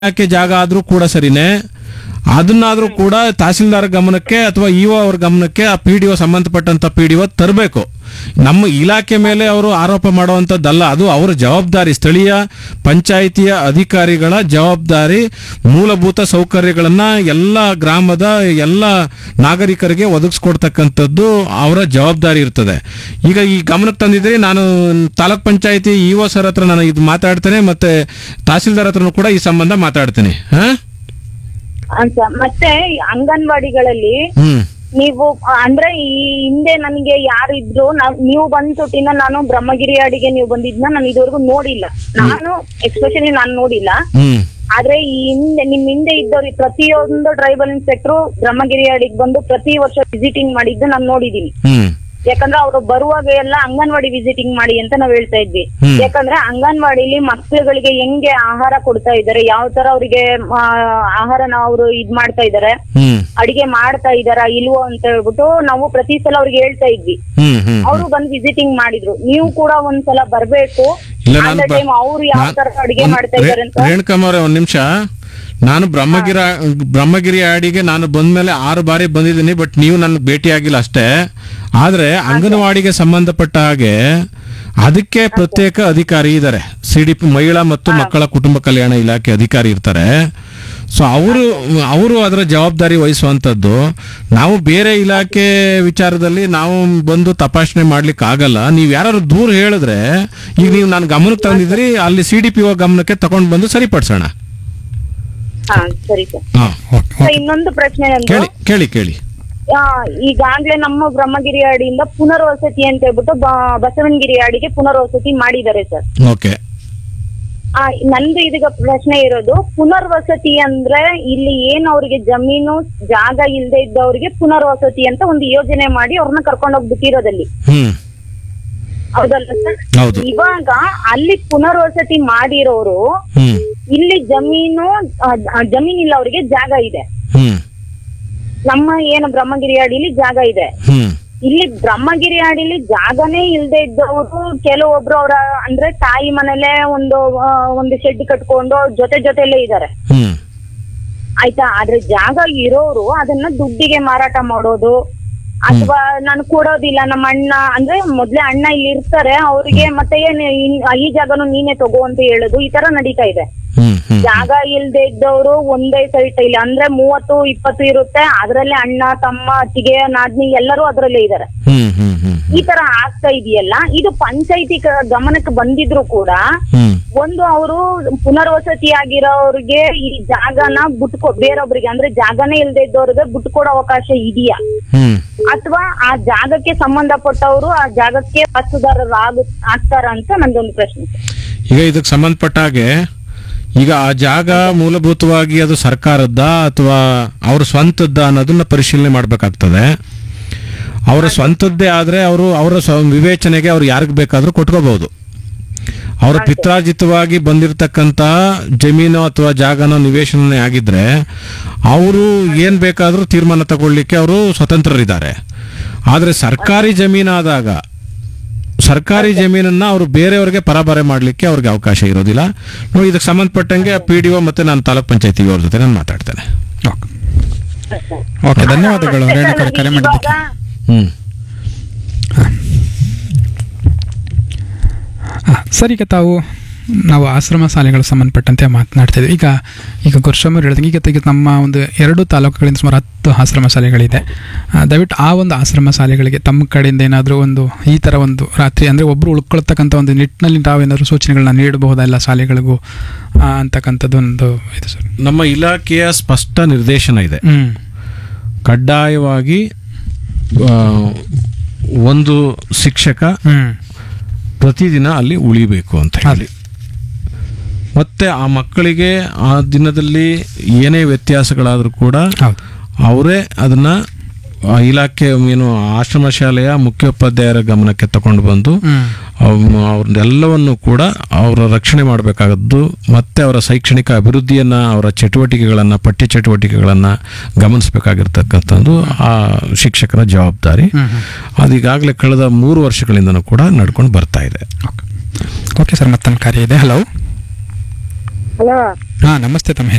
ಇಲಾಖೆ ಜಾಗ ಆದ್ರೂ ಕೂಡ ಸರಿನೇ ಅದನ್ನಾದ್ರೂ ಕೂಡ ತಹಸೀಲ್ದಾರ್ ಗಮನಕ್ಕೆ ಅಥವಾ ಇಒ ಅವ್ರ ಗಮನಕ್ಕೆ ಆ ಪಿ ಡಿ ಒ ಸಂಬಂಧಪಟ್ಟಂತ ಪಿ ಡಿ ಒ ತರಬೇಕು ನಮ್ಮ ಇಲಾಖೆ ಮೇಲೆ ಅವರು ಆರೋಪ ಮಾಡುವಂತದ್ದಲ್ಲ ಅದು ಅವರ ಜವಾಬ್ದಾರಿ ಸ್ಥಳೀಯ ಪಂಚಾಯಿತಿಯ ಅಧಿಕಾರಿಗಳ ಜವಾಬ್ದಾರಿ ಮೂಲಭೂತ ಸೌಕರ್ಯಗಳನ್ನ ಎಲ್ಲ ಗ್ರಾಮದ ಎಲ್ಲ ನಾಗರಿಕರಿಗೆ ಒದಗಿಸ್ಕೊಡ್ತಕ್ಕಂಥದ್ದು ಅವರ ಜವಾಬ್ದಾರಿ ಇರ್ತದೆ ಈಗ ಈ ಗಮನಕ್ಕೆ ತಂದಿದ್ರೆ ನಾನು ತಾಲೂಕ್ ಪಂಚಾಯಿತಿ ಇಒ ಸರ್ ಹತ್ರ ನಾನು ಇದು ಮಾತಾಡ್ತೇನೆ ಮತ್ತೆ ತಹಸೀಲ್ದಾರ್ ಹತ್ರನೂ ಕೂಡ ಈ ಸಂಬಂಧ ಮಾತಾಡ್ತೇನೆ ಹಾ ಅಂತ ಮತ್ತೆ ಈ ಅಂಗನವಾಡಿಗಳಲ್ಲಿ ಹ್ಮ್ ನೀವು ಆ, ಅಂದ್ರೆ ಈ ಹಿಂದೆ ನನಗೆ ಯಾರಿದ್ರು ನಾವ್- ನೀವು ಬಂದ ತೊಟ್ಟಿನ ನಾನು ಬ್ರಹ್ಮಗಿರಿ ಅಡಿಗೆ ನೀವು ಬಂದಿದ್ನ ನಾನು ಇದುವರೆಗೂ ನೋಡಿಲ್ಲ ನಾನು ಎಕ್ಸ್ಪೆಷಲಿ ನಾನು ನೋಡಿಲ್ಲ ಹ್ಮ್ ಆದ್ರೆ ಈ ಹಿಂದೆ ನಿಮ್ ಹಿಂದೆ ಇದ್ದವ್ರು ಪ್ರತಿಯೊಂದು ಟ್ರೈಬಲ್ ಇನ್ಸ್ಪೆಕ್ಟರ್ ಬ್ರಹ್ಮಗಿರಿ ಅಡಿಗೆ ಬಂದು ಪ್ರತಿ ವರ್ಷ ವಿಸಿಟಿಂಗ್ ಮಾಡಿದ್ದು ನಾನು ನೋಡಿದೀನಿ ಹ್ಮ್ ಯಾಕಂದ್ರೆ ಅವರು ಬರುವಾಗ ಎಲ್ಲ ಅಂಗನವಾಡಿ ವಿಸಿಟಿಂಗ್ ಮಾಡಿ ಅಂತ ನಾವ್ ಹೇಳ್ತಾ ಇದ್ವಿ ಹ್ಮ್. ಯಾಕಂದ್ರೆ ಅಂಗನವಾಡಿಲಿ ಮಕ್ಳುಗಳಿಗೆ ಹೆಂಗೆ ಆಹಾರ ಕೊಡ್ತಾ ಇದಾರೆ ಯಾವ ತರ ಅವರಿಗೆ ಆಹಾರನ ಅವರು ಇದ್ ಮಾಡ್ತಾ ಇದಾರೆ ಹ್ಮ್ ಅಡಿಗೆ ಮಾಡ್ತಾ ಇದಾರಾ ಇಲ್ವೋ ಅಂತ ಹೇಳ್ಬಿಟ್ಟು ನಾವು ಪ್ರತಿ ಸಲ ಅವ್ರಿಗೆ ಹೇಳ್ತಾ ಇದ್ವಿ ಹ್ಮ್ ಹ್ಮ್ ಅವರು ಬಂದು ವಿಸಿಟಿಂಗ್ ಮಾಡಿದ್ರು ನೀವು ಕೂಡ ಒಂದ್ಸಲ ಬರ್ಬೇಕು ಇಲ್ಲ ನಾನು ಬ- ಟೈಮ್ ಅವ್ರು ಯಾವ ನಾನ್- ತರ ಅಡಿಗೆ ಒಂದ್ ಮಾಡ್ತಾ ಇದಾರೆ ಅಂತ ರೇ- ರೇಣುಕಮ್ಮ ಅವರೇ ಒಂದ್ ನಿಮಿಷ ನಾನು ಬ್ರಹ್ಮಗಿರ ಬ್ರಹ್ಮಗಿರಿ ಆಡಿಗೆ ನಾನು ಬಂದ್ಮೇಲೆ ಆರು ಬಾರಿ ಬಂದಿದ್ದೀನಿ ಬಟ್ ನೀವು ನನ್ನ ಭೇಟಿ ಆಗಿಲ್ಲ ಅಷ್ಟೇ ಆದ್ರೆ ಅಂಗನವಾಡಿಗೆ ಸಂಬಂಧಪಟ್ಟ ಹಾಗೆ ಅದಕ್ಕೆ ಪ್ರತ್ಯೇಕ ಅಧಿಕಾರಿ ಇದ್ದಾರೆ ಸಿ ಡಿ ಪಿ ಮಹಿಳಾ ಮತ್ತು ಮಕ್ಕಳ ಕುಟುಂಬ ಕಲ್ಯಾಣ ಇಲಾಖೆ ಅಧಿಕಾರಿ ಇರ್ತಾರೆ ಸೊ ಅವರು ಅವರು ಅದರ ಜವಾಬ್ದಾರಿ ವಹಿಸುವಂಥದ್ದು ನಾವು ಬೇರೆ ಇಲಾಖೆ ವಿಚಾರದಲ್ಲಿ ನಾವು ಬಂದು ತಪಾಸಣೆ ಮಾಡ್ಲಿಕ್ಕೆ ಆಗಲ್ಲ ನೀವು ಯಾರು ದೂರ ಹೇಳಿದ್ರೆ ಈಗ ನೀವು ನಾನು ಗಮನಕ್ಕೆ ತಂದಿದ್ರಿ ಅಲ್ಲಿ ಸಿ ಡಿ ಪಿ ಒ ಗಮನಕ್ಕೆ ತಗೊಂಡು ಬಂದು ಸರಿಪಡಿಸೋಣ ಹಾ ಸರಿ ಸರ್ ಹಾ ಸರ್, ಇನ್ನೊಂದು ಪ್ರಶ್ನೆ ನಂದು ಕೇಳಿ ಕೇಳಿ ಕೇಳಿ ಆ, ಈಗಾಗ್ಲೇ ನಮ್ಮ ಬ್ರಹ್ಮಗಿರಿ ಅಡಿಯಿಂದ ಪುನರ್ವಸತಿ ಅಂತ ಹೇಳ್ಬಿಟ್ಟು ಬ- ಬಸವನಗಿರಿ ಅಡಿಗೆ ಪುನರ್ವಸತಿ ಮಾಡಿದ್ದಾರೆ ಸರ್ ಓಕೆ ಆ, ನಂದು ಇದೀಗ ಪ್ರಶ್ನೆ ಇರೋದು ಪುನರ್ವಸತಿ ಅಂದ್ರೆ ಇಲ್ಲಿ ಏನ್ ಅವ್ರಿಗೆ ಜಮೀನು ಜಾಗ ಇಲ್ಲದೆ ಇದ್ದವ್ರಿಗೆ ಪುನರ್ವಸತಿ ಅಂತ ಒಂದು ಯೋಜನೆ ಮಾಡಿ ಅವ್ರನ್ನ ಕರ್ಕೊಂಡು ಹೋಗ್ಬಿಟ್ಟಿರೋದಲ್ಲಿ ಹ್ಮ್ ಹೌದಲ್ಲ ಸರ್ ಹೌದು ಇವಾಗ ಅಲ್ಲಿ ಪುನರ್ವಸತಿ ಮಾಡಿರೋರು ಹ್ಮ್ ಇಲ್ಲಿ ಜಮೀನು ಆ, ಆ, ಜಮೀನಿಲ್ಲ ಅವರಿಗೆ ಜಾಗ ಇದೆ ಹ್ಮ್ ನಮ್ಮ ಏನು ಬ್ರಹ್ಮಗಿರಿ ಅಡಿಲಿ ಜಾಗ ಇದೆ ಹ್ಮ್ ಇಲ್ಲಿ ಬ್ರಹ್ಮಗಿರಿ ಅಡಿಲಿ ಜಾಗನೇ ಇಲ್ದೆ ಇದ್ದವರು ಕೆಲವೊಬ್ರು ಅವರ ಅಂದ್ರೆ ತಾಯಿ ಮನೇಲೆ ಒಂದು ಆ, ಒಂದು ಶೆಡ್ ಕಟ್ಕೊಂಡು ಜೊತೆ ಜೊತೆಲೇ ಇದ್ದಾರೆ ಹ್ಮ್ ಆಯ್ತಾ ಆದ್ರೆ ಜಾಗ ಇರೋರು ಅದನ್ನ ದುಡ್ಡಿಗೆ ಮಾರಾಟ ಮಾಡೋದು ಅಥವಾ ನಾನು ಕೊಡೋದಿಲ್ಲ ನಮ್ಮ ಅಣ್ಣ ಅಂದ್ರೆ ಮೊದ್ಲೇ ಅಣ್ಣ ಇಲ್ಲಿ ಇರ್ತಾರೆ ಅವ್ರಿಗೆ ಮತ್ತೆ ಏನ್ ಇನ್- ಈ ಜಾಗನು ನೀನೇ ತಗೋ ಅಂತ ಹೇಳೋದು ಈ ತರ ನಡೀತಾ ಇದೆ ಹ್ಮ್ ಹ್ಮ್ ಜಾಗ ಇಲ್ದೆ ಇದ್ದವರು ಒಂದೇ ಸೈಟ್ ಇಲ್ಲಿ ಅಂದ್ರೆ ಮೂವತ್ತು ಇಪ್ಪತ್ತು ಇರುತ್ತೆ ಅದ್ರಲ್ಲೇ ಅಣ್ಣ ತಮ್ಮ ಅತ್ತಿಗೆ ನಾದ್ನಿ ಎಲ್ಲರೂ ಅದ್ರಲ್ಲೇ ಇದಾರೆ ಹ್ಮ್ ಹ್ಮ್ ಹ್ಮ್ ಈ ತರ ಆಗ್ತಾ ಇದೆಯಲ್ಲ ಇದು ಪಂಚಾಯತಿ ಗಮನಕ್ಕೆ ಬಂದಿದ್ರು ಕೂಡ ಹ್ಮ್ ಒಂದು ಅವರು ಪುನರ್ವಸತಿ ಆಗಿರೋರಿಗೆ ಈ ಜಾಗನ ಬಿಟ್ಕೊ ಬೇರೊಬ್ರಿಗೆ ಅಂದ್ರೆ ಜಾಗನೇ ಇಲ್ದೇ ಇದ್ದವ್ರಿಗೆ ಬಿಟ್ಕೊಡೋ ಅವಕಾಶ ಇದೆಯಾ ಹ್ಮ್ ಅಥವಾ ಆ ಜಾಗಕ್ಕೆ ಸಂಬಂಧಪಟ್ಟವರು ಆ ಜಾಗಕ್ಕೆ ವಾಸ್ತುದಾರರು ಆಗ ಆಗ್ತಾರ ಅಂತ ನಂದೊಂದು ಪ್ರಶ್ನೆ ಈಗ ಇದಕ್ಕೆ ಸಂಬಂಧಪಟ್ಟ ಹಾಗೆ ಈಗ ಆ ಜಾಗ ಮೂಲಭೂತವಾಗಿ ಅದು ಸರ್ಕಾರದ್ದ ಅಥವಾ ಅವ್ರ ಸ್ವಂತದ್ದ ಅನ್ನೋದನ್ನ ಪರಿಶೀಲನೆ ಮಾಡಬೇಕಾಗ್ತದೆ ಅವರ ಸ್ವಂತದ್ದೇ ಆದ್ರೆ ಅವರು ಅವರ ಸ್ವ ವಿವೇಚನೆಗೆ ಅವ್ರು ಯಾರಿಗೆ ಬೇಕಾದ್ರೂ ಕೊಟ್ಕೋಬಹುದು ಅವರ ಪಿತ್ರಾರ್ಜಿತವಾಗಿ ಬಂದಿರತಕ್ಕಂತ ಜಮೀನು ಅಥವಾ ಜಾಗನೋ ನಿವೇಶನನೇ ಆಗಿದ್ರೆ ಅವರು ಏನ್ ಬೇಕಾದ್ರೂ ತೀರ್ಮಾನ ತಗೊಳ್ಳಿಕ್ಕೆ ಅವರು ಸ್ವತಂತ್ರರಿದ್ದಾರೆ ಆದ್ರೆ ಸರ್ಕಾರಿ ಜಮೀನಾದಾಗ ಸರ್ಕಾರಿ ಜಮೀನನ್ನ ಅವರು ಬೇರೆಯವರಿಗೆ ಪರಬಾರೆ ಮಾಡಲಿಕ್ಕೆ ಅವ್ರಿಗೆ ಅವಕಾಶ ಇರೋದಿಲ್ಲ ನೋಡಿ ಇದಕ್ಕೆ ಸಂಬಂಧಪಟ್ಟಂಗೆ ಪಿ ಡಿ ಒ ಮತ್ತೆ ನಾನು ತಾಲೂಕ್ ಪಂಚಾಯತಿ ಅವ್ರ ಜೊತೆ ನಾನು ಮಾತಾಡ್ತೇನೆ ಓಕೆ ಓಕೆ ಧನ್ಯವಾದಗಳು ರೇಣುಕರ ಕರೆ ಮಾಡಿದ್ದಕ್ಕೆ ಇವಾಗ ಹ್ಮ್ ಆ, ಸರ್ ಈಗ ತಾವು ನಾವು ಆಶ್ರಮ ಶಾಲೆಗಳು ಸಂಬಂಧಪಟ್ಟಂತೆ ಮಾತನಾಡ್ತಿದ್ವಿ ಈಗ ಈಗ ಗುರುಸ್ವಾಮಿ ಹೇಳಿದಂಗೆ ಈಗ ಈಗ ನಮ್ಮ ಒಂದು ಎರಡು ತಾಲೂಕುಗಳಿಂದ ಸುಮಾರು ಹತ್ತು ಆಶ್ರಮ ಶಾಲೆಗಳಿದೆ ಆ, ದಯವಿಟ್ಟು ಆ ಒಂದು ಆಶ್ರಮ ಶಾಲೆಗಳಿಗೆ ತಮ್ಮ ಕಡೆಯಿಂದ ಏನಾದರೂ ಒಂದು ಈ ಥರ ಒಂದು ರಾತ್ರಿ ಅಂದರೆ ಒಬ್ಬರು ಉಳ್ಕೊಳ್ತಕ್ಕಂಥ ಒಂದು ನಿಟ್ಟಿನಲ್ಲಿ ತಾವೇನಾದರೂ ಸೂಚನೆಗಳನ್ನ ನೀಡಬಹುದಾ ಎಲ್ಲ ಶಾಲೆಗಳಿಗೂ ಆ, ಅಂತಕ್ಕಂಥದ್ದು ಒಂದು ಇದು ಸರ್ ನಮ್ಮ ಇಲಾಖೆಯ ಸ್ಪಷ್ಟ ನಿರ್ದೇಶನ ಇದೆ ಹ್ಞೂ ಕಡ್ಡಾಯವಾಗಿ ಆ, ಒಂದು ಶಿಕ್ಷಕ ಹ್ಞೂ ಪ್ರತಿದಿನ ಅಲ್ಲಿ ಉಳಿಬೇಕು ಅಂತ ಹೇಳಿ ಮತ್ತೆ ಆ ಮಕ್ಕಳಿಗೆ ಆ ದಿನದಲ್ಲಿ ಏನೇ ವ್ಯತ್ಯಾಸಗಳಾದರೂ ಕೂಡ ಹೌದು ಅವರೇ ಅದನ್ನ ಆ ಇಲಾಖೆ ಏನು ಆಶ್ರಮ ಶಾಲೆಯ ಮುಖ್ಯೋಪಾಧ್ಯಾಯರ ಗಮನಕ್ಕೆ ತಗೊಂಡು ಬಂದು ಹ್ಞೂ ಅವ್ರನ್ನೆಲ್ಲವನ್ನು ಕೂಡ ಅವರ ರಕ್ಷಣೆ ಮಾಡಬೇಕಾಗದ್ದು ಮತ್ತೆ ಅವರ ಶೈಕ್ಷಣಿಕ ಅಭಿವೃದ್ಧಿಯನ್ನ ಅವರ ಚಟುವಟಿಕೆಗಳನ್ನ ಪಠ್ಯ ಚಟುವಟಿಕೆಗಳನ್ನ ಗಮನಿಸಬೇಕಾಗಿರ್ತಕ್ಕಂಥದ್ದು ಆ ಶಿಕ್ಷಕರ ಜವಾಬ್ದಾರಿ ಹ್ಞೂ ಹ್ಞೂ ಅದೀಗಾಗಲೇ ಕಳೆದ ಮೂರು ವರ್ಷಗಳಿಂದನೂ ಕೂಡ ನಡ್ಕೊಂಡು ಬರ್ತಾ ಇದೆ ಓಕೆ ಓಕೆ ಸರ್ ಮತ್ತೊಂದು ಕಾರ್ಯ ಇದೆ ಹಲೋ ಹಲೋ ಹಾ ನಮಸ್ತೆ ತಮ್ಮ